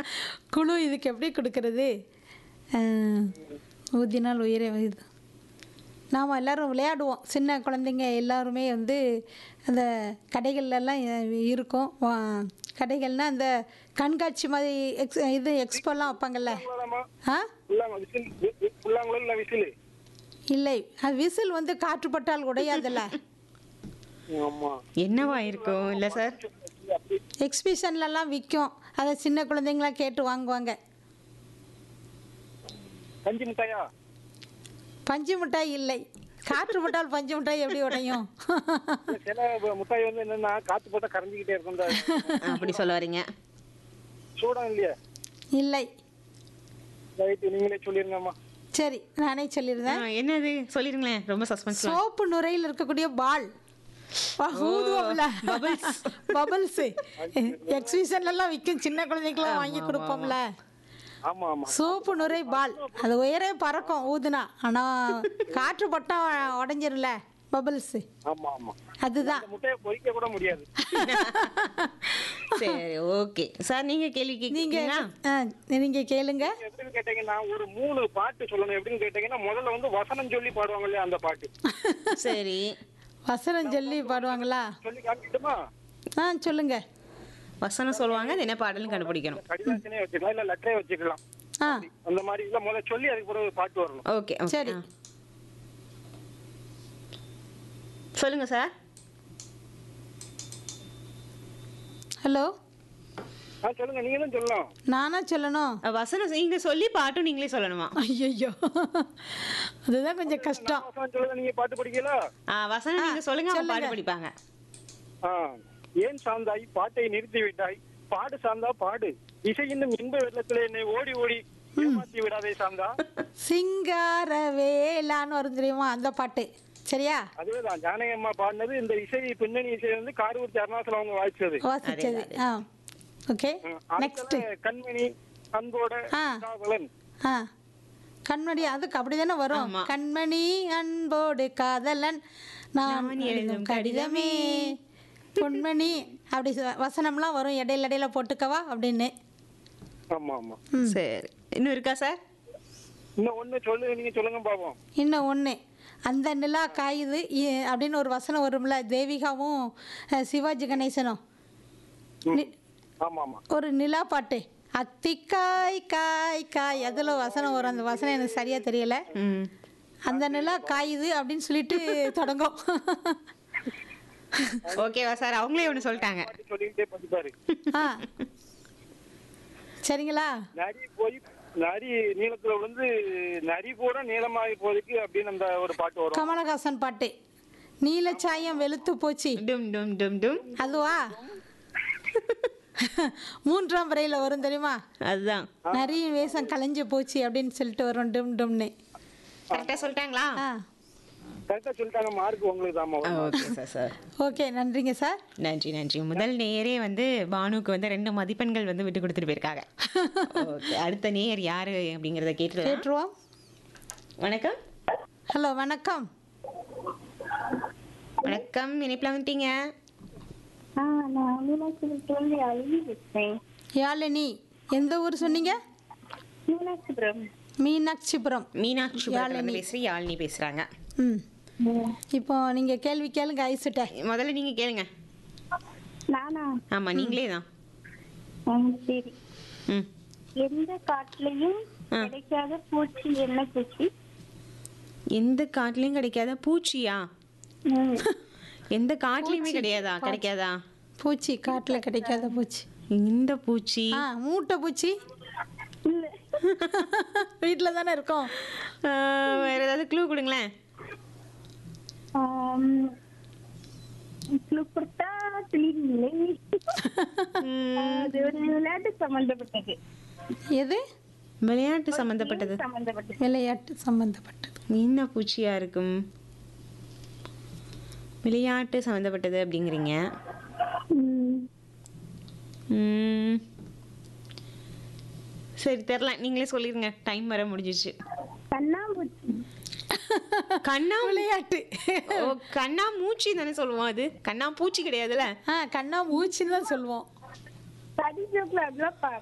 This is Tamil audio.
குழு இதுக்கு எப்படி கொடுக்கறது அஹ், ஊதினால் உயிரை இது நாம் எல்லாரும் விளையாடுவோம் சின்ன குழந்தைங்க எல்லாருமே வந்து அந்த கடைகள்லாம் இருக்கும் வா- கடைகள்னால் அந்த கண்காட்சி மாதிரி எக்ஸ் இது எக்ஸ்போலாம் வைப்பாங்கல்ல உள்ளாமா ஆ உள்ளாங்க விசில் வி- வி- உள்ளாங்களா இல்ல விசில் இல்லை அது விசில் வந்து காற்றுப்பட்டால் உடையாதுல்ல ஆமா என்னவா இருக்கும் இல்லை சார் அப்படி எக்ஸிபிஷன்லலாம் விற்கும் அதை சின்ன குழந்தைங்களாம் கேட்டு வாங்குவாங்க கஞ்சி மிட்டாயா பஞ்சு மிட்டாய் இல்லை காற்று பட்டால் பஞ்சு மிட்டாய் எப்படி உடையும் இல்ல, சில மிட்டாய் வந்து என்னன்னா காத்து போட்டா கரைஞ்சிக்கிட்டே இருக்கும் இந்த அப்படி சொல்ல வரீங்க சூடா இல்லையா இல்லை ரைட்டு நீங்களே சொல்லிருங்கம்மா சரி நானே ஆ, சொல்லிடுறேன் என்னது சொல்லிருங்களேன் ரொம்ப சஸ்பென்ஸ் சோப்பு நுரையில் இருக்கக்கூடிய பால் ஊதுவோம்ல பபிள்ஸ் எக்ஸிபிஷன்லாம் விற்கும் சின்ன குழந்தைக்கெல்லாம் வாங்கி கொடுப்போம்ல ஆமா ஆமா சோப்பு நுரை பால் அது உயரே பறக்கும் ஊதுனா ஆனால் காற்று பட்டா உடஞ்சிரும்ல பபிள்ஸ் ஆமா ஆமா அதுதான் இந்த முட்டையை பொரிக்க கூட முடியாது சரி ஓகே சார் நீங்க கேள்வி நீங்க கேக்குறீங்களா ஆ, நீங்க கேளுங்க எப்படின்னு கேட்டீங்கன்னா ஒரு மூணு பாட்டு சொல்லணும் எப்படின்னு கேட்டீங்கன்னா முதல்ல வந்து வசனம் சொல்லி பாடுவாங்க இல்லையா அந்த பாட்டு சரி வசனம் சொல்லி பாடுவாங்களா சொல்லி காமிக்கட்டுமா ஆ சொல்லுங்க வசனம் சொல்லுவாங்க அது என்ன பாடல்னு கண்டுபிடிக்கணும் கடிதாசனே வச்சுக்கலாம் இல்ல லெட்டரே வச்சுக்கலாம் ஆ அந்த மாதிரி இல்ல முதல்ல சொல்லி அதுக்கு பிறகு பாட்டு வரணும் ஓகே சரி. சரி சொல்லுங்க சார் ஹலோ ஆ சொல்லுங்க நீங்க தான் சொல்லலாம் நானா சொல்லணும் அஹ், வசனம் நீங்க சொல்லி பாட்டும் நீங்களே சொல்லணுமா ஐயோ அதுதான் கொஞ்சம் கஷ்டம் நான் வசனம் சொல்லுங்க நீங்க பாட்டு படிக்கல ஆ, வசனம் நீங்க சொல்லுங்க அவங்க சொல்லுங்க. பாட்டு படிப்பாங்க ஆ, ஏன் சார்ந்தாய் பாட்டை நிறுத்தி விட்டாய் பாடு சார்ந்தா பாடு இசை இன்னும் இன்ப வெள்ளத்துல என்னை ஓடி ஓடி ஏமாத்தி விடாதே சார்ந்தா சிங்கார வேளான்னு வரும் தெரியுமா அந்த பாட்டு சரியா அதுவேதான் ஜானகி அம்மா பாடினது இந்த இசை பின்னணி இசை வந்து காரூர் அருணாசலம் அவங்க வாய்ச்சது வாசிச்சது ஆ ஓகே ம், நெக்ஸ்ட் அடுத்தது கண்மணி அன்போட ஆ. காவலன் ஆ கண்மணி அதுக்கு அப்படி தானே வரும் ஆமா. கண்மணி அன்போடு காதலன் நான் நான் எழுதும் எழுதும் கடிதமே பொன்மணி அப்படி ச- வசனம்லாம் வரும் இடையில இடையில போட்டுக்கவா அப்படின்னு ஆமா ஆமா சரி இன்னும் இருக்கா சார் இன்னும் ஒண்ணு சொல்லுங்க நீங்க சொல்லுங்க பாப்போம் இன்னும் ஒன்று அந்த நிலா காயுது இ- அப்படின்னு ஒரு வசனம் வரும்ல தேவிகாவும் அஹ், சிவாஜி கணேசனும் நி- ஆமா ஆமா ஒரு நிலா பாட்டு அத்திக்காய் காய் காய் அதில் வசனம் வரும் அந்த வசனம் எனக்கு சரியாக தெரியல ம் அந்த நிலா காயுது அப்படின்னு சொல்லிட்டு தொடங்கும் ஓகேவா சார் அவங்களே ஒன்று சொல்லிட்டாங்க பாட்டு சொல்லிக்கிட்டே படிப்பாரு ஆ சரிங்களா நரி போய் நரி நீளத்துல விழுந்து நரி கூட நீளமாகி போகுதுக்கு அப்படின்னு அந்த ஒரு பாட்டு வரும் கமலஹாசன் பாட்டு நீலச்சாயம் வெளுத்து போச்சு டும் டும் டும் டும் அதுவா மூன்றாம் வரையில் வரும் தெரியுமா அதுதான் நிறைய வேஷம் கலைஞ்சு போச்சு அப்படின்னு சொல்லிட்டு வரும் டும் டும்னு கரெக்டாக சொல்லிட்டாங்களா ஆ கரெக்டா சொல்லிட்டாங்க மார்க் உங்களுக்கு தாமா ஓகே சார் சார் ஓகே நன்றிங்க சார் நன்றி நன்றி முதல் நேரே வந்து பானுக்கு வந்து ரெண்டு மதிப்பெண்கள் வந்து விட்டு கொடுத்துட்டு போயிருக்காங்க ஓகே அடுத்த நேயர் யாரு அப்படிங்கிறத கேட்டுலாம் கேட்டுருவோம் வணக்கம் ஹலோ வணக்கம் வணக்கம் இணைப்பில் வந்துட்டீங்க ஆ நான் மீனாட்சி தோல்வி அழுகி வச்சேன் யாழினி எந்த ஊர் சொன்னீங்க மீனாட்சிபுரம் மீனாட்சிபுரம் மீனாட்சி வந்து பேசுறி யாழினி பேசுறாங்க ம் இப்போ நீங்கள் கேள்வி கேளுங்க ஐசுட்ட முதல்ல நீங்க கேளுங்க நானா ஆமா நீங்களே தான் ம், சரி ம் எந்த காட்டுலயும் ஆ. கிடைக்காத பூச்சி என்ன பூச்சி எந்த காட்டுலயும் கிடைக்காத பூச்சியா ம், எந்த காட்டுலயுமே கிடையாதா கிடைக்காதா பூச்சி காட்டில் கிடைக்காத பூச்சி இந்த பூச்சி ஆ மூட்டை பூச்சி இல்ல வீட்டில் தானே இருக்கோம் ஆ, வேற ஏதாவது க்ளூ கொடுங்களேன் ஆம், clue கொடுத்தா தெரியவில்லை அது ஒரு விளையாட்டு சம்பந்தப்பட்டது எது விளையாட்டு சம்பந்தப்பட்டது சம்பந்தப்பட்டது விளையாட்டு சம்பந்தப்பட்டது என்ன பூச்சியா இருக்கும் விளையாட்டு சம்மந்தப்பட்டது அப்படிங்கிறீங்க ம், ம். சரி தெரில நீங்களே சொல்லிருங்க டைம் வர முடிஞ்சிச்சு கண்ணாமூச்சி கண்ணா விளையாட்டு ஓ கண்ணா மூச்சி தானே சொல்லுவோம் அது கண்ணா பூச்சி கிடையாதுல்ல ஆ கண்ணா மூச்சின்னு தான் சொல்லுவோம் கடி ஜோக்ல அதெல்லாம் பா-